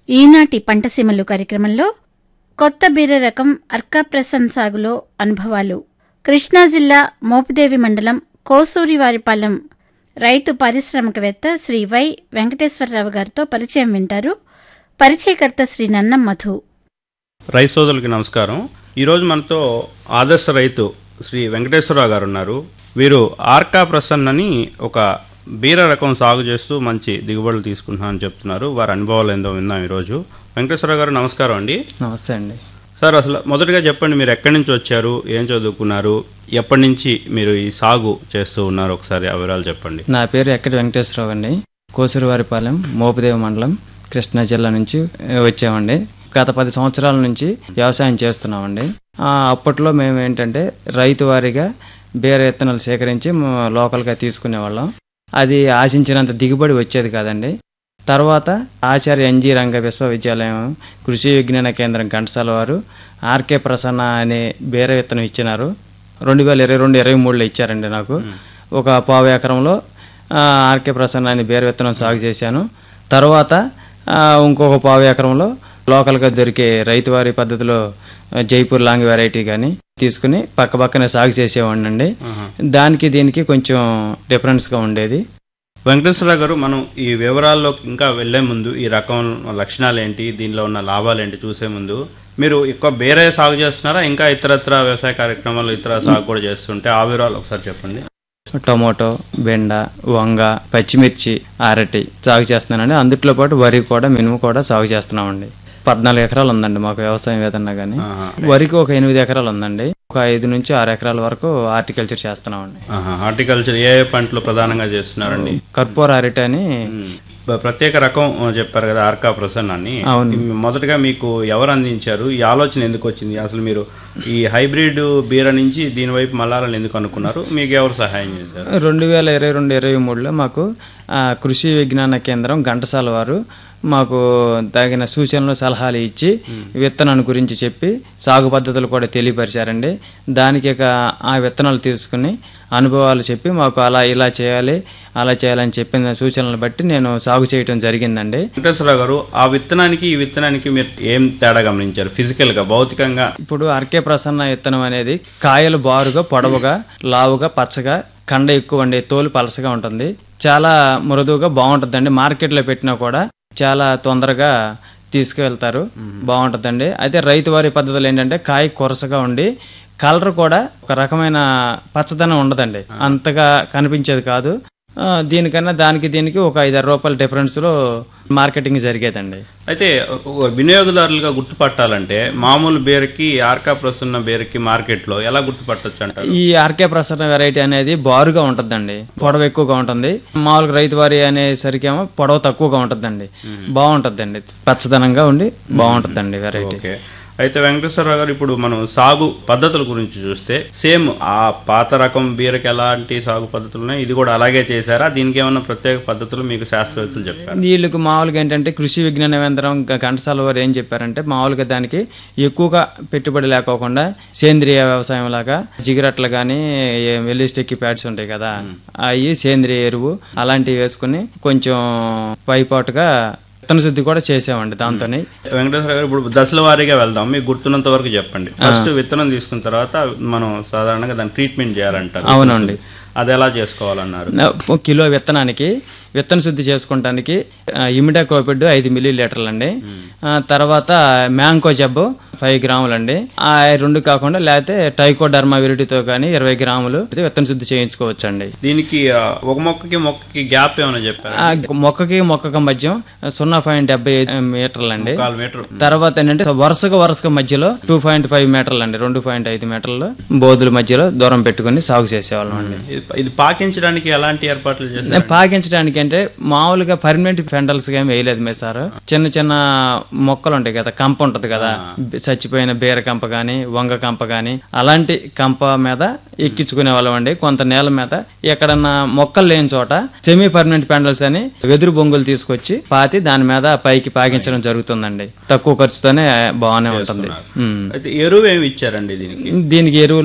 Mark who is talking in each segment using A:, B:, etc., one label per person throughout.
A: ఈనాటి పంటసీమలు కార్యక్రమంలో కొత్త బీర రకం అర్కాప్రసన్ సాగులో అనుభవాలు కృష్ణా జిల్లా మోపిదేవి మండలం కోసూరివారిపాలెం రైతు పారిశ్రామికవేత్త శ్రీ వై వెంకటేశ్వరరావు గారితో పరిచయం వింటారు పరిచయకర్త శ్రీ నన్నం మధు
B: రైతు సోదరులకి నమస్కారం ఈరోజు మనతో ఆదర్శ రైతు శ్రీ వెంకటేశ్వరరావు గారు ఉన్నారు వీరు ఆర్కా ప్రసన్న అని ఒక బీర రకం సాగు చేస్తూ మంచి దిగుబడులు తీసుకుంటున్నారని చెప్తున్నారు వారి అనుభవాలు ఏందో విందాం ఈరోజు వెంకటేశ్వరరావు గారు నమస్కారం అండి
C: నమస్తే అండి
B: సార్ అసలు మొదటగా చెప్పండి మీరు ఎక్కడి నుంచి వచ్చారు ఏం చదువుకున్నారు ఎప్పటి నుంచి మీరు ఈ సాగు చేస్తూ ఉన్నారు ఒకసారి ఆ వివరాలు చెప్పండి
C: నా పేరు ఎక్కడి వెంకటేశ్వరరావు అండి కోసూరువారిపాలెం మోపిదేవి మండలం కృష్ణా జిల్లా నుంచి ఆ, వచ్చామండి గత పది సంవత్సరాల నుంచి వ్యవసాయం చేస్తున్నామండి ఆ, అప్పట్లో మేము ఏంటంటే రైతు వారీగా బేర విత్తనాలు సేకరించి మ- లోకల్గా తీసుకునేవాళ్ళం అది ఆశించినంత దిగుబడి వచ్చేది కాదండి తర్వాత ఆచార్య ఎన్జి రంగ విశ్వవిద్యాలయం కృషి విజ్ఞాన కేంద్రం ఘంటసాల వారు ఆర్కే ప్రసన్న అనే బేర విత్తనం ఇచ్చినారు రెండు వేల ఇరవై రెండు ఇరవై మూడులో ఇచ్చారండి నాకు ఒక పావు ఎకరంలో ఆ, ఆర్కే ప్రసన్న అనే బేర విత్తనం సాగు చేశాను తర్వాత ఆ, ఇంకొక పావు ఎకరంలో లోకల్గా దొరికే రైతువారి పద్ధతిలో ఆ, జైపూర్ లాంగ్ వెరైటీ కానీ తీసుకుని పక్క పక్కనే సాగు చేసేవాడిని అండి దానికి దీనికి కొంచెం డిఫరెన్స్గా ఉండేది
B: వెంకటేశ్వరరావు గారు మనం ఈ వివరాల్లో ఇంకా వెళ్లే ముందు ఈ రకం లక్షణాలు ఏంటి దీనిలో ఉన్న లాభాలు ఏంటి చూసే ముందు మీరు ఎక్కువ బేరే సాగు చేస్తున్నారా ఇంకా ఇతరత్ర వ్యవసాయ కార్యక్రమాలు ఇతర సాగు కూడా చేస్తుంటే ఆ వివరాలు ఒకసారి చెప్పండి
C: టొమాటో బెండ వంగ పచ్చిమిర్చి అరటి సాగు చేస్తున్నానండి అందుట్లో పాటు వరి కూడా మినుము కూడా సాగు చేస్తున్నామండి పద్నాలుగు ఎకరాలు ఉందండి మాకు వ్యవసాయం ఏదన్నా కానీ
B: ఆహా.
C: వరికి ఒక ఎనిమిది ఎకరాలు ఉందండి ఒక ఐదు నుంచి ఆరు ఎకరాల వరకు హార్టికల్చర్ చేస్తున్నామండి
B: ఆహా. హార్టికల్చర్ ఏ ఏ పంటలు ప్రధానంగా చేస్తున్నారండి
C: కర్పూర అరటి అని
B: ఉమ్. బ- ప్రత్యేక రకం ఆ, చెప్పారు కదా ఆర్కా ప్రసన్న అని
C: అవును.
B: ఈ మొదటగా మీకు ఎవరు అందించారు ఈ ఆలోచన ఎందుకు వచ్చింది అసలు మీరు ఈ హైబ్రిడ్ బీర నుంచి దీని వైపు మళ్ళాలని ఎందుకు అనుకున్నారు మీకు ఎవరు సహాయం చేశారు
C: రెండు వేల ఇరవై రెండు ఇరవై మూడులో మాకు ఆ, కృషి విజ్ఞాన కేంద్రం ఘంటసాల వారు మాకు తగిన సూచనలు సలహాలు ఇచ్చి విత్తనాన్ని గురించి చెప్పి సాగు పద్ధతులు కూడా తెలియపరిచారండి దానికి ఇక ఆ విత్తనాలు తీసుకుని అనుభవాలు చెప్పి మాకు అలా ఇలా చేయాలి అలా చేయాలని చెప్పిన సూచనలు బట్టి నేను సాగు చేయటం జరిగిందండి
B: వెంకటేశ్వరరావు గారు ఆ విత్తనానికి ఈ విత్తనానికి మీరు ఏం తేడా గమనించారు ఫిజికల్ గా భౌతికంగా
C: ఇప్పుడు అరకే ప్రసన్న విత్తనం అనేది కాయలు బారుగా పొడవుగా లావుగా పచ్చగా కండ ఎక్కువ ఉండే తోలు పలసగా ఉంటుంది చాలా మృదువుగా బాగుంటుందండి మార్కెట్లో పెట్టినా కూడా చాలా తొందరగా తీసుకువెళ్తారు బాగుంటుందండి అయితే రైతు వారి పద్ధతులు ఏంటంటే కాయ కొరసగా ఉండి కలర్ కూడా ఒక రకమైన పచ్చదనం ఉండదండి అంతగా కనిపించేది కాదు ఆ, దీనికన్నా దానికి దీనికి ఒక ఐదారు రూపాయల డిఫరెన్స్ లో మార్కెటింగ్ జరిగేదండి
B: అయితే ఒక వినియోగదారులుగా గుర్తుపట్టాలంటే మామూలు బేరకి ఆర్కా ప్రసన్న బేరకి మార్కెట్ లో ఎలా గుర్తుపట్టొచ్చు అంటారు
C: ఈ ఆర్కే ప్రసన్న వెరైటీ అనేది బారుగా ఉంటుందండి పొడవు ఎక్కువగా ఉంటుంది మామూలుగా రైతు వారి అనేసరికేమో పొడవు తక్కువగా ఉంటుందండి బాగుంటుందండి పచ్చదనంగా ఉండి బాగుంటుందండి వెరైటీ
B: ఓకే అయితే వెంకటేశ్వరరావు గారు ఇప్పుడు మనం సాగు పద్ధతుల గురించి చూస్తే సేమ్ ఆ పాత రకం బీరకి ఎలాంటి సాగు పద్ధతులు ఉన్నాయి ఇది కూడా అలాగే చేశారా దీనికి ఏమైనా ప్రత్యేక పద్ధతులు మీకు శాస్త్రవేత్తలు చెప్పారు
C: వీళ్ళకి మామూలుగా ఏంటంటే కృషి విజ్ఞాన కేంద్రం గ- ఘంటసాల వారు ఏం చెప్పారంటే మామూలుగా దానికి ఎక్కువగా పెట్టుబడి లేకోకుండా సేంద్రియ వ్యవసాయం లాగా జిగిరట్లు కానీ వెల్లిస్టిక్ ప్యాడ్స్ ఉంటాయి కదా అవి సేంద్రియ ఎరువు అలాంటివి వేసుకుని కొంచెం పైపాటుగా విత్తన శుద్ధి కూడా చేసామండి దాంతోనే
B: వెంకటేశ్వర గారు ఇప్పుడు దశల వారీగా వెళ్దాం మీకు గుర్తున్నంత వరకు చెప్పండి ఫస్ట్ విత్తనం తీసుకున్న తర్వాత మనం సాధారణంగా దాన్ని ట్రీట్మెంట్ చేయాలంటారు
C: అవునండి.
B: అది ఎలా చేసుకోవాలన్నారు
C: నా- ఒక కిలో విత్తనానికి విత్తన శుద్ధి చేసుకోవడానికి ఇమిడాక్రోపిడ్ ఐదు మిల్లీ లీటర్లు అండి ఆ, తర్వాత మ్యాంకో జబ్బు ఫైవ్ గ్రాములు అండి ఆ రెండు కాకుండా లేకపోతే టైకోడర్మా విరిటితో కానీ ఇరవై గ్రాములు ఇది విత్తన శుద్ధి చేయించుకోవచ్చు అండి
B: దీనికి ఆ, ఒక మొక్కకి మొక్కకి గ్యాప్ ఏమైనా చెప్పారు
C: ఆ మొక్కకి మొక్కకి మధ్య సున్నా పాయింట్ డెబ్బై ఐదు మీటర్లు అండి
B: కాలు మీటర్
C: తర్వాత ఏంటంటే వరుసగా వరుసగా మధ్యలో టూ పాయింట్ ఫైవ్ మీటర్లు అండి రెండు పాయింట్ ఐదు మీటర్లు బోధుల మధ్యలో దూరం పెట్టుకుని సాగు చేసేవాళ్ళం అండి
B: ఇది- ఇది పాకించడానికి ఎలాంటి ఏర్పాట్లు చేశారు
C: నేను పాకించడానికి అంటే మామూలుగా పర్మనెంట్ ఫెండల్స్ గా ఏం వేయలేదు మే సార్ చిన్న చిన్న మొక్కలు ఉంటాయి కదా కంప ఉంటది కదా బి- చచ్చిపోయిన బీర కంప గాని వంగ కంప గాని అలాంటి కంప మీద ఎక్కించుకునే వాళ్ళం అండి కొంత నేల మీద ఎక్కడన్నా మొక్కలు లేని చోట సెమీ పర్మనెంట్ పెండల్స్ అని వెదురు బొంగులు తీసుకొచ్చి పాతి దాని మీద పైకి పాకించడం జరుగుతుందండి తక్కువ ఖర్చుతోనే బాగానే ఉంటుంది ఉమ్.
B: అయితే ఎరువు ఏమి ఇచ్చారండి దీనికి
C: దీనికి ఎరువులు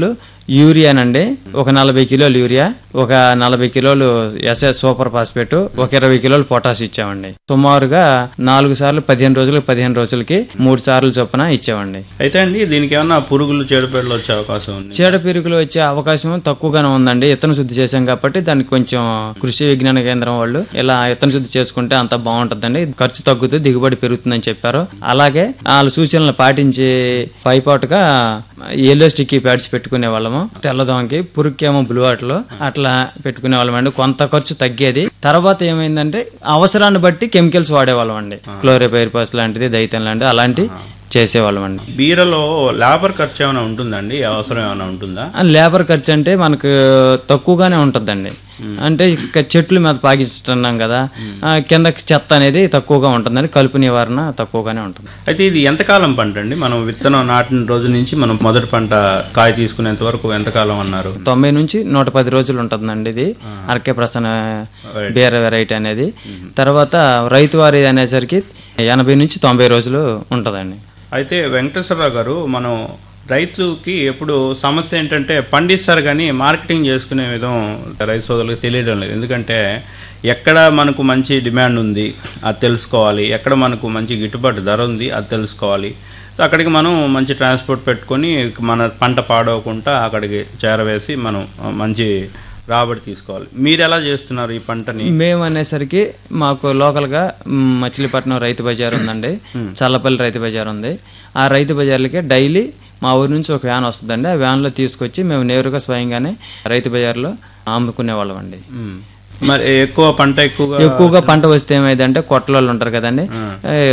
C: యూరియానండి ఒక నలభై కిలోలు యూరియా ఒక నలభై కిలోలు ఎస్ఎస్ సూపర్ ఫాస్ఫేట్ ఒక ఇరవై కిలోలు పొటాష్ ఇచ్చామండి సుమారుగా నాలుగు సార్లు పదిహేను రోజులకు పదిహేను రోజులకి మూడు సార్లు చొప్పున ఇచ్చామండి
B: అయితే అండి దీనికి ఏమన్నా పురుగులు చీడపీడలు వచ్చే అవకాశం ఉంది
C: చీడ పీరుగులు వచ్చే అవకాశం తక్కువగానే ఉందండి ఇత్తన శుద్ధి చేశాం కాబట్టి దానికి కొంచెం కృషి విజ్ఞాన కేంద్రం వాళ్ళు ఇలా ఇత్తన శుద్ధి చేసుకుంటే అంత బాగుంటుందండి ఖర్చు తగ్గుతుంది దిగుబడి పెరుగుతుందని చెప్పారు అలాగే వాళ్ళ సూచనలు పాటించి పైపాటుగా ఎల్లో స్టిక్కీ ప్యాడ్స్ పెట్టుకునే వాళ్ళము తెల్లదోమకి పురుక్కేమో బ్లూ ఆటలో అట్లా పెట్టుకునే వాళ్ళం అండి కొంత ఖర్చు తగ్గేది తర్వాత ఏమైందంటే అవసరాన్ని బట్టి కెమికల్స్ వాడేవాళ్ళం అండి క్లోరోపైరిపాస్ లాంటిది దైతం లాంటిది అలాంటి చేసేవాళ్ళం అండి
B: బీరలో లేబర్ ఖర్చు ఏమైనా ఉంటుందండి అవసరం ఏమైనా ఉంటుందా
C: ఆ లేబర్ ఖర్చు అంటే మనకు తక్కువగానే ఉంటుందండి అంటే ఇక చెట్లు మీద పాకిస్తున్నాం కదా ఆ, కింద చెత్త అనేది తక్కువగా ఉంటుందండి కలుపు నివారణ తక్కువగానే ఉంటుంది
B: అయితే ఇది ఎంతకాలం పంట అండి మనం విత్తనం నాటిన రోజు నుంచి మనం మొదటి పంట కాయ తీసుకునేంత వరకు ఎంతకాలం అన్నారు
C: తొంభై నుంచి నూట పది రోజులు ఉంటుందండి ఇది అరకే ప్రసన్న బీర వెరైటీ అనేది తర్వాత రైతు వారి అనేసరికి ఎనభై నుంచి తొంభై రోజులు ఉంటుందండి
B: అయితే వెంకటేశ్వరరావు గారు మనం రైతుకి ఎప్పుడు సమస్య ఏంటంటే పండిస్తారు కానీ మార్కెటింగ్ చేసుకునే విధం రైతు సోదరులకు తెలియడం లేదు ఎందుకంటే ఎక్కడ మనకు మంచి డిమాండ్ ఉంది అది తెలుసుకోవాలి ఎక్కడ మనకు మంచి గిట్టుబాటు ధర ఉంది అది తెలుసుకోవాలి సో అక్కడికి మనం మంచి ట్రాన్స్పోర్ట్ పెట్టుకొని మన పంట పాడవకుండా అక్కడికి చేరవేసి మనం ఆ, మంచి రాబడి తీసుకోవాలి మీరు ఎలా చేస్తున్నారు ఈ పంటని
C: మేము అనేసరికి మాకు లోకల్గా మ్, మచిలీపట్నం రైతు బజార్ ఉందండి చల్లపల్లి రైతు బజార్ ఉంది ఆ రైతు బజార్లకి డైలీ మా ఊరి నుంచి ఒక వ్యాన్ వస్తుందండి ఆ వ్యాన్లో తీసుకొచ్చి మేము నేరుగా స్వయంగానే రైతు బజార్లో అమ్ముకునే వాళ్ళం అండి
B: మ్మ్. మరి ఎక్కువ పంట ఎక్కువగా
C: ఎక్కువగా పంట వస్తే ఏమైందంటే కొట్టలు ఉంటారు కదండి ఏ,